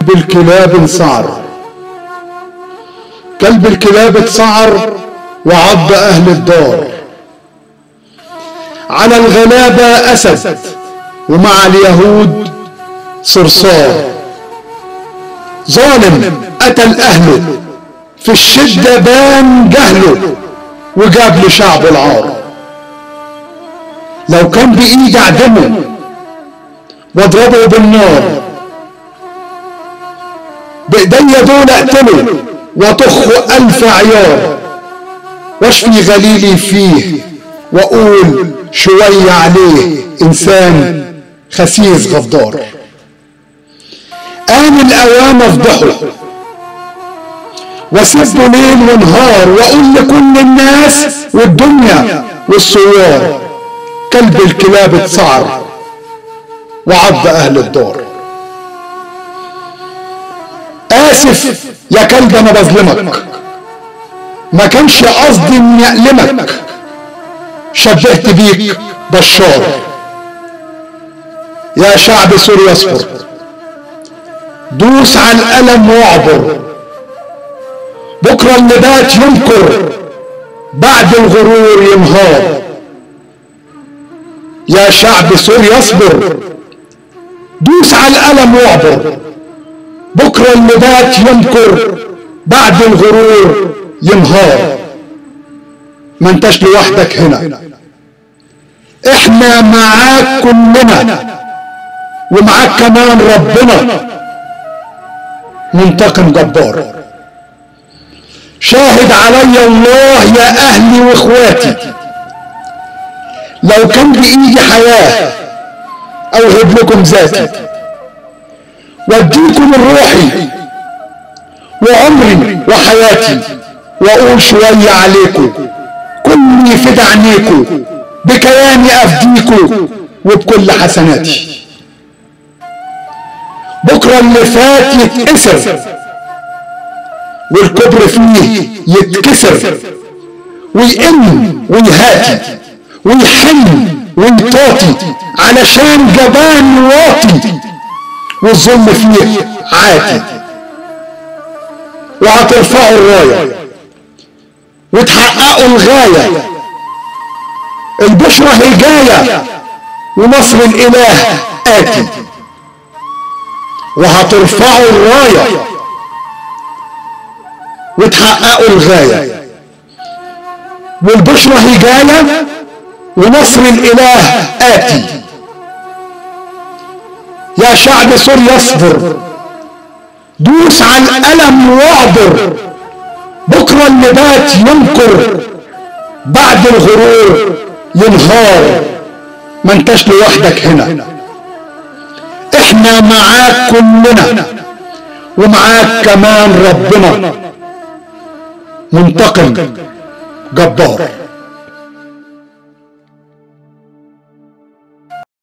الكلاب انسعر كلب الكلاب اتسعر وعض اهل الدار على الغلابة اسد ومع اليهود صرصار ظالم قتل اهله في الشدة بان جهله وجاب لشعب العار لو كان بإيدي أعدمه واضربه بالنار بإيديا دول أقتله وطخ ألف عيار واشفي غليلي فيه وأقول شوية عليه إنسان خسيس غدار آن الأوان أفضحه واسيبه ليل ونهار واقول لكل الناس والدنيا والثوار كلب الكلاب اتسعر وعض اهل الدار اسف يا كلب انا بظلمك ما كانش قصدي اني األمك شبهت بيك بشار يا شعب سوريا اصبر دوس على الألم واعبر بكرة اللي بات ينكر بعد الغرور ينهار يا شعب سوريا اصبر دوس على الألم واعبر بكرة اللي بات ينكر بعد الغرور ينهار ما انتش لوحدك هنا احنا معاك كلنا ومعاك كمان ربنا منتقم جبار شاهد علي الله يا اهلي واخواتي لو كان بايدي حياه اوهب لكم ذاتي واديكم الروحي وعمري وحياتي واقول شويه عليكم كلي في دعنيكم بكياني افديكم وبكل حسناتي بكره اللي فات يتكسر والكبر فيه يتكسر ويئن ويهاتي ويحن ويطاطي علشان جبان واطي والظلم فيه عاتي وهترفعوا الرايه وتحققوا الغايه البشرى هي جايه ونصر الاله اتي وهترفعوا الرايه وتحققوا الغايه والبشرى هي جايه ونصر الاله اتي يا شعب سوريا اصبر دوس على الالم واعبر بكره اللي بات ينكر بعد الغرور ينهار ما انتش لوحدك هنا احنا معاك كلنا ومعاك كمان ربنا منتقم جبار